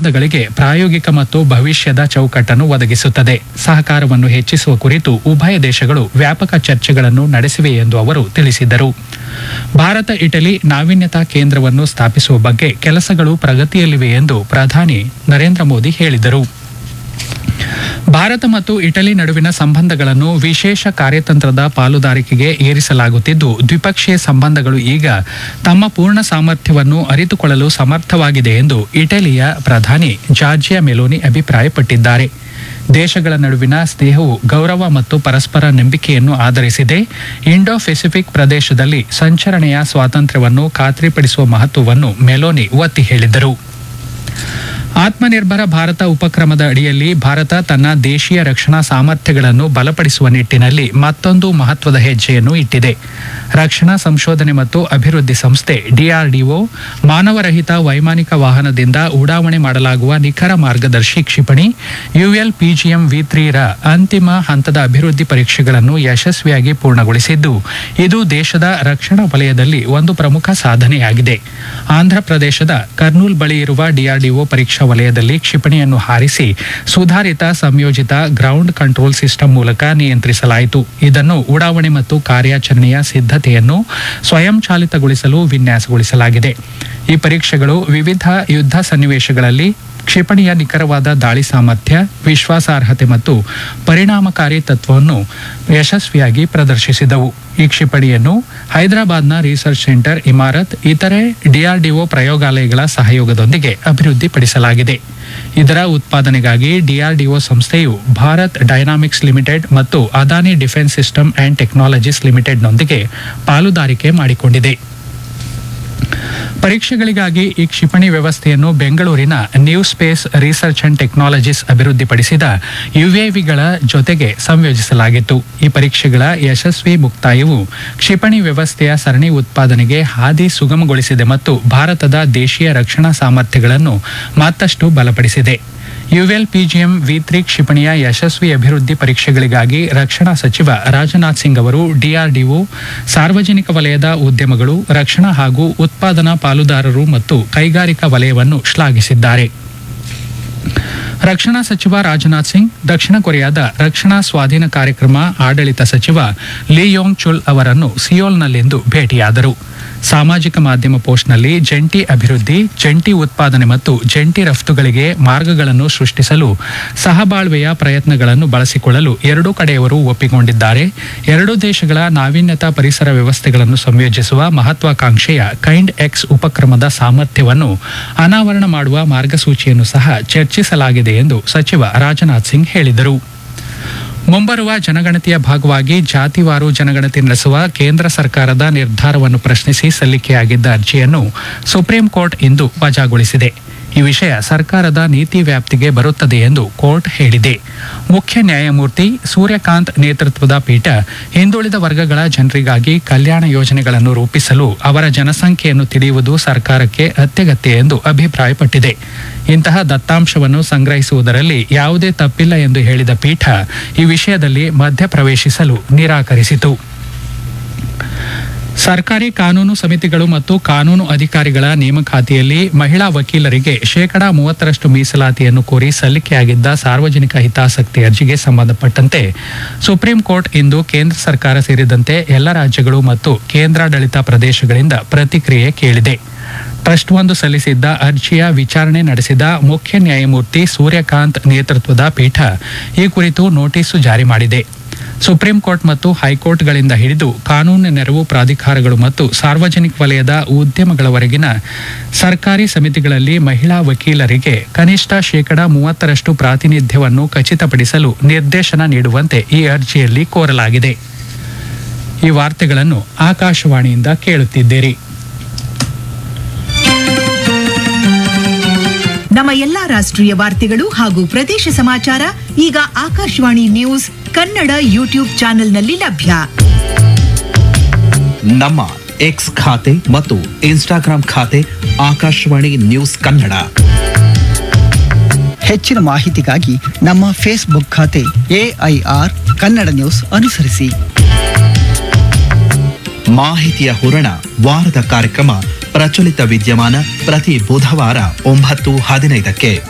ಸಂಬಂಧಗಳಿಗೆ ಪ್ರಾಯೋಗಿಕ ಮತ್ತು ಭವಿಷ್ಯದ ಚೌಕಟ್ಟನ್ನು ಒದಗಿಸುತ್ತದೆ ಸಹಕಾರವನ್ನು ಹೆಚ್ಚಿಸುವ ಕುರಿತು ಉಭಯ ದೇಶಗಳು ವ್ಯಾಪಕ ಚರ್ಚೆಗಳನ್ನು ನಡೆಸಿವೆ ಎಂದು ಅವರು ತಿಳಿಸಿದರು ಭಾರತ ಇಟಲಿ ನಾವೀನ್ಯತಾ ಕೇಂದ್ರವನ್ನು ಸ್ಥಾಪಿಸುವ ಬಗ್ಗೆ ಕೆಲಸಗಳು ಪ್ರಗತಿಯಲ್ಲಿವೆ ಎಂದು ಪ್ರಧಾನಿ ನರೇಂದ್ರ ಮೋದಿ ಹೇಳಿದರು ಭಾರತ ಮತ್ತು ಇಟಲಿ ನಡುವಿನ ಸಂಬಂಧಗಳನ್ನು ವಿಶೇಷ ಕಾರ್ಯತಂತ್ರದ ಪಾಲುದಾರಿಕೆಗೆ ಏರಿಸಲಾಗುತ್ತಿದ್ದು ದ್ವಿಪಕ್ಷೀಯ ಸಂಬಂಧಗಳು ಈಗ ತಮ್ಮ ಪೂರ್ಣ ಸಾಮರ್ಥ್ಯವನ್ನು ಅರಿತುಕೊಳ್ಳಲು ಸಮರ್ಥವಾಗಿದೆ ಎಂದು ಇಟಲಿಯ ಪ್ರಧಾನಿ ಜಾರ್ಜಿಯಾ ಮೆಲೋನಿ ಅಭಿಪ್ರಾಯಪಟ್ಟಿದ್ದಾರೆ ದೇಶಗಳ ನಡುವಿನ ಸ್ನೇಹವು ಗೌರವ ಮತ್ತು ಪರಸ್ಪರ ನಂಬಿಕೆಯನ್ನು ಆಧರಿಸಿದೆ ಇಂಡೋ ಪೆಸಿಫಿಕ್ ಪ್ರದೇಶದಲ್ಲಿ ಸಂಚರಣೆಯ ಸ್ವಾತಂತ್ರ್ಯವನ್ನು ಖಾತ್ರಿಪಡಿಸುವ ಮಹತ್ವವನ್ನು ಮೆಲೋನಿ ಒತ್ತಿ ಹೇಳಿದರು ಆತ್ಮನಿರ್ಭರ ಭಾರತ ಉಪಕ್ರಮದ ಅಡಿಯಲ್ಲಿ ಭಾರತ ತನ್ನ ದೇಶೀಯ ರಕ್ಷಣಾ ಸಾಮರ್ಥ್ಯಗಳನ್ನು ಬಲಪಡಿಸುವ ನಿಟ್ಟಿನಲ್ಲಿ ಮತ್ತೊಂದು ಮಹತ್ವದ ಹೆಜ್ಜೆಯನ್ನು ಇಟ್ಟಿದೆ ರಕ್ಷಣಾ ಸಂಶೋಧನೆ ಮತ್ತು ಅಭಿವೃದ್ಧಿ ಸಂಸ್ಥೆ ಡಿಆರ್ಡಿಒ ಮಾನವರಹಿತ ವೈಮಾನಿಕ ವಾಹನದಿಂದ ಉಡಾವಣೆ ಮಾಡಲಾಗುವ ನಿಖರ ಮಾರ್ಗದರ್ಶಿ ಕ್ಷಿಪಣಿ ಯುಎಲ್ ಪಿಜಿಎಂ ವಿ ರ ಅಂತಿಮ ಹಂತದ ಅಭಿವೃದ್ಧಿ ಪರೀಕ್ಷೆಗಳನ್ನು ಯಶಸ್ವಿಯಾಗಿ ಪೂರ್ಣಗೊಳಿಸಿದ್ದು ಇದು ದೇಶದ ರಕ್ಷಣಾ ವಲಯದಲ್ಲಿ ಒಂದು ಪ್ರಮುಖ ಸಾಧನೆಯಾಗಿದೆ ಆಂಧ್ರಪ್ರದೇಶದ ಕರ್ನೂಲ್ ಬಳಿ ಇರುವ ಡಿಆರ್ಡಿಒ ಪರೀಕ್ಷಾ ವಲಯದಲ್ಲಿ ಕ್ಷಿಪಣಿಯನ್ನು ಹಾರಿಸಿ ಸುಧಾರಿತ ಸಂಯೋಜಿತ ಗ್ರೌಂಡ್ ಕಂಟ್ರೋಲ್ ಸಿಸ್ಟಮ್ ಮೂಲಕ ನಿಯಂತ್ರಿಸಲಾಯಿತು ಇದನ್ನು ಉಡಾವಣೆ ಮತ್ತು ಕಾರ್ಯಾಚರಣೆಯ ಸಿದ್ಧತೆಯನ್ನು ಸ್ವಯಂಚಾಲಿತಗೊಳಿಸಲು ವಿನ್ಯಾಸಗೊಳಿಸಲಾಗಿದೆ ಈ ಪರೀಕ್ಷೆಗಳು ವಿವಿಧ ಯುದ್ಧ ಸನ್ನಿವೇಶಗಳಲ್ಲಿ ಕ್ಷಿಪಣಿಯ ನಿಖರವಾದ ದಾಳಿ ಸಾಮರ್ಥ್ಯ ವಿಶ್ವಾಸಾರ್ಹತೆ ಮತ್ತು ಪರಿಣಾಮಕಾರಿ ತತ್ವವನ್ನು ಯಶಸ್ವಿಯಾಗಿ ಪ್ರದರ್ಶಿಸಿದವು ಈ ಕ್ಷಿಪಣಿಯನ್ನು ಹೈದರಾಬಾದ್ನ ರಿಸರ್ಚ್ ಸೆಂಟರ್ ಇಮಾರತ್ ಇತರೆ ಡಿಆರ್ಡಿಒ ಪ್ರಯೋಗಾಲಯಗಳ ಸಹಯೋಗದೊಂದಿಗೆ ಅಭಿವೃದ್ಧಿಪಡಿಸಲಾಗಿದೆ ಇದರ ಉತ್ಪಾದನೆಗಾಗಿ ಡಿಆರ್ಡಿಒ ಸಂಸ್ಥೆಯು ಭಾರತ್ ಡೈನಾಮಿಕ್ಸ್ ಲಿಮಿಟೆಡ್ ಮತ್ತು Adani defence system and technologies ಲಿಮಿಟೆಡ್ನೊಂದಿಗೆ ಪಾಲುದಾರಿಕೆ ಮಾಡಿಕೊಂಡಿದೆ ಪರೀಕ್ಷೆಗಳಿಗಾಗಿ ಈ ಕ್ಷಿಪಣಿ ವ್ಯವಸ್ಥೆಯನ್ನು ಬೆಂಗಳೂರಿನ new space research and technologies ಅಭಿವೃದ್ಧಿಪಡಿಸಿದ ಯುಎವಿಗಳ ಜೊತೆಗೆ ಸಂಯೋಜಿಸಲಾಗಿತ್ತು ಈ ಪರೀಕ್ಷೆಗಳ ಯಶಸ್ವಿ ಮುಕ್ತಾಯವು ಕ್ಷಿಪಣಿ ವ್ಯವಸ್ಥೆಯ ಸರಣಿ ಉತ್ಪಾದನೆಗೆ ಹಾದಿ ಸುಗಮಗೊಳಿಸಿದೆ ಮತ್ತು ಭಾರತದ ದೇಶೀಯ ರಕ್ಷಣಾ ಸಾಮರ್ಥ್ಯಗಳನ್ನು ಮತ್ತಷ್ಟು ಬಲಪಡಿಸಿದೆ ಯುಎಲ್ ಪಿಜಿಎಂ ವಿ ತ್ರಿ ಕ್ಷಿಪಣಿಯ ಯಶಸ್ವಿ ಅಭಿವೃದ್ಧಿ ಪರೀಕ್ಷೆಗಳಿಗಾಗಿ ರಕ್ಷಣಾ ಸಚಿವ ರಾಜನಾಥ್ ಸಿಂಗ್ ಅವರು ಡಿಆರ್ಡಿಒ ಸಾರ್ವಜನಿಕ ವಲಯದ ಉದ್ಯಮಗಳು ರಕ್ಷಣಾ ಹಾಗೂ ಉತ್ಪಾದನಾ ಪಾಲುದಾರರು ಮತ್ತು ಕೈಗಾರಿಕಾ ವಲಯವನ್ನು ಶ್ಲಾಘಿಸಿದ್ದಾರೆ ರಕ್ಷಣಾ ಸಚಿವ ರಾಜನಾಥ್ ಸಿಂಗ್ ದಕ್ಷಿಣ ಕೊರಿಯಾದ ರಕ್ಷಣಾ ಸ್ವಾಧೀನ ಕಾರ್ಯಕ್ರಮ ಆಡಳಿತ ಸಚಿವ ಲಿ ಯೋಂಗ್ ಚುಲ್ ಅವರನ್ನು ಸಿಯೋಲ್ನಲ್ಲಿಂದು ಭೇಟಿಯಾದರು ಸಾಮಾಜಿಕ ಮಾಧ್ಯಮ ಪೋಸ್ಟ್ನಲ್ಲಿ ಜಂಟಿ ಅಭಿವೃದ್ಧಿ ಜಂಟಿ ಉತ್ಪಾದನೆ ಮತ್ತು ಜಂಟಿ ರಫ್ತುಗಳಿಗೆ ಮಾರ್ಗಗಳನ್ನು ಸೃಷ್ಟಿಸಲು ಸಹಬಾಳ್ವೆಯ ಪ್ರಯತ್ನಗಳನ್ನು ಬಳಸಿಕೊಳ್ಳಲು ಎರಡೂ ಕಡೆಯವರು ಒಪ್ಪಿಕೊಂಡಿದ್ದಾರೆ ಎರಡೂ ದೇಶಗಳ ನಾವೀನ್ಯತಾ ಪರಿಸರ ವ್ಯವಸ್ಥೆಗಳನ್ನು ಸಂಯೋಜಿಸುವ ಮಹತ್ವಾಕಾಂಕ್ಷೆಯ ಕೈಂಡ್ ಎಕ್ಸ್ ಉಪಕ್ರಮದ ಸಾಮರ್ಥ್ಯವನ್ನು ಅನಾವರಣ ಮಾಡುವ ಮಾರ್ಗಸೂಚಿಯನ್ನು ಸಹ ಚರ್ಚಿಸಲಾಗಿದೆ ಎಂದು ಸಚಿವ ರಾಜನಾಥ್ ಸಿಂಗ್ ಹೇಳಿದರು ಮುಂಬರುವ ಜನಗಣತಿಯ ಭಾಗವಾಗಿ ಜಾತಿವಾರು ಜನಗಣತಿ ನಡೆಸುವ ಕೇಂದ್ರ ಸರ್ಕಾರದ ನಿರ್ಧಾರವನ್ನು ಪ್ರಶ್ನಿಸಿ ಸಲ್ಲಿಕೆಯಾಗಿದ್ದ ಅರ್ಜಿಯನ್ನು ಸುಪ್ರೀಂ ಕೋರ್ಟ್ ಇಂದು ವಜಾಗೊಳಿಸಿದೆ ಈ ವಿಷಯ ಸರ್ಕಾರದ ನೀತಿ ವ್ಯಾಪ್ತಿಗೆ ಬರುತ್ತದೆ ಎಂದು ಕೋರ್ಟ್ ಹೇಳಿದೆ ಮುಖ್ಯ ನ್ಯಾಯಮೂರ್ತಿ ಸೂರ್ಯಕಾಂತ್ ನೇತೃತ್ವದ ಪೀಠ ಹಿಂದುಳಿದ ವರ್ಗಗಳ ಜನರಿಗಾಗಿ ಕಲ್ಯಾಣ ಯೋಜನೆಗಳನ್ನು ರೂಪಿಸಲು ಅವರ ಜನಸಂಖ್ಯೆಯನ್ನು ತಿಳಿಯುವುದು ಸರ್ಕಾರಕ್ಕೆ ಅತ್ಯಗತ್ಯ ಎಂದು ಅಭಿಪ್ರಾಯಪಟ್ಟಿದೆ ಇಂತಹ ದತ್ತಾಂಶವನ್ನು ಸಂಗ್ರಹಿಸುವುದರಲ್ಲಿ ಯಾವುದೇ ತಪ್ಪಿಲ್ಲ ಎಂದು ಹೇಳಿದ ಪೀಠ ಈ ವಿಷಯದಲ್ಲಿ ಮಧ್ಯಪ್ರವೇಶಿಸಲು ನಿರಾಕರಿಸಿತು ಸರ್ಕಾರಿ ಕಾನೂನು ಸಮಿತಿಗಳು ಮತ್ತು ಕಾನೂನು ಅಧಿಕಾರಿಗಳ ನೇಮಕಾತಿಯಲ್ಲಿ ಮಹಿಳಾ ವಕೀಲರಿಗೆ ಶೇಕಡಾ ಮೂವತ್ತರಷ್ಟು ಮೀಸಲಾತಿಯನ್ನು ಕೋರಿ ಸಲ್ಲಿಕೆಯಾಗಿದ್ದ ಸಾರ್ವಜನಿಕ ಹಿತಾಸಕ್ತಿ ಅರ್ಜಿಗೆ ಸಂಬಂಧಪಟ್ಟಂತೆ ಸುಪ್ರೀಂ ಕೋರ್ಟ್ ಇಂದು ಕೇಂದ್ರ ಸರ್ಕಾರ ಸೇರಿದಂತೆ ಎಲ್ಲ ರಾಜ್ಯಗಳು ಮತ್ತು ಕೇಂದ್ರಾಡಳಿತ ಪ್ರದೇಶಗಳಿಂದ ಪ್ರತಿಕ್ರಿಯೆ ಕೇಳಿದೆ ಟ್ರಸ್ಟ್ ಒಂದು ಸಲ್ಲಿಸಿದ್ದ ಅರ್ಜಿಯ ವಿಚಾರಣೆ ನಡೆಸಿದ ಮುಖ್ಯ ನ್ಯಾಯಮೂರ್ತಿ ಸೂರ್ಯಕಾಂತ್ ನೇತೃತ್ವದ ಪೀಠ ಈ ಕುರಿತು ನೋಟಿಸು ಜಾರಿ ಮಾಡಿದೆ ಸುಪ್ರೀಂ ಕೋರ್ಟ್ ಮತ್ತು ಹೈಕೋರ್ಟ್ಗಳಿಂದ ಹಿಡಿದು ಕಾನೂನು ನೆರವು ಪ್ರಾಧಿಕಾರಗಳು ಮತ್ತು ಸಾರ್ವಜನಿಕ ವಲಯದ ಉದ್ಯಮಗಳವರೆಗಿನ ಸರ್ಕಾರಿ ಸಮಿತಿಗಳಲ್ಲಿ ಮಹಿಳಾ ವಕೀಲರಿಗೆ ಕನಿಷ್ಠ ಶೇಕಡಾ ಮೂವತ್ತರಷ್ಟು ಪ್ರಾತಿನಿಧ್ಯವನ್ನು ಖಚಿತಪಡಿಸಲು ನಿರ್ದೇಶನ ನೀಡುವಂತೆ ಈ ಅರ್ಜಿಯಲ್ಲಿ ಕೋರಲಾಗಿದೆ ಈ ವಾರ್ತೆಗಳನ್ನು ಆಕಾಶವಾಣಿಯಿಂದ ಕೇಳುತ್ತಿದ್ದೀರಿ ನಮ್ಮ ಎಲ್ಲಾ ರಾಷ್ಟ್ರೀಯ ವಾರ್ತೆಗಳು ಹಾಗೂ ಪ್ರದೇಶ ಸಮಾಚಾರ ಈಗ ಆಕಾಶವಾಣಿ ನ್ಯೂಸ್ ಕನ್ನಡ ಯೂಟ್ಯೂಬ್ ಚಾನೆಲ್ನಲ್ಲಿ ಲಭ್ಯ ನಮ್ಮ ಎಕ್ಸ್ ಖಾತೆ ಮತ್ತು ಇನ್ಸ್ಟಾಗ್ರಾಂ ಖಾತೆ ಆಕಾಶವಾಣಿ ನ್ಯೂಸ್ ಕನ್ನಡ ಹೆಚ್ಚಿನ ಮಾಹಿತಿಗಾಗಿ ನಮ್ಮ ಫೇಸ್ಬುಕ್ ಖಾತೆ ಎಐಆರ್ ಕನ್ನಡ ನ್ಯೂಸ್ ಅನುಸರಿಸಿ ಮಾಹಿತಿಯ ಹೂರಣ ವಾರದ ಕಾರ್ಯಕ್ರಮ ಪ್ರಚಲಿತ ವಿದ್ಯಮಾನ ಪ್ರತಿ ಬುಧವಾರ ಒಂಬತ್ತು ಹದಿನೈದಕ್ಕೆ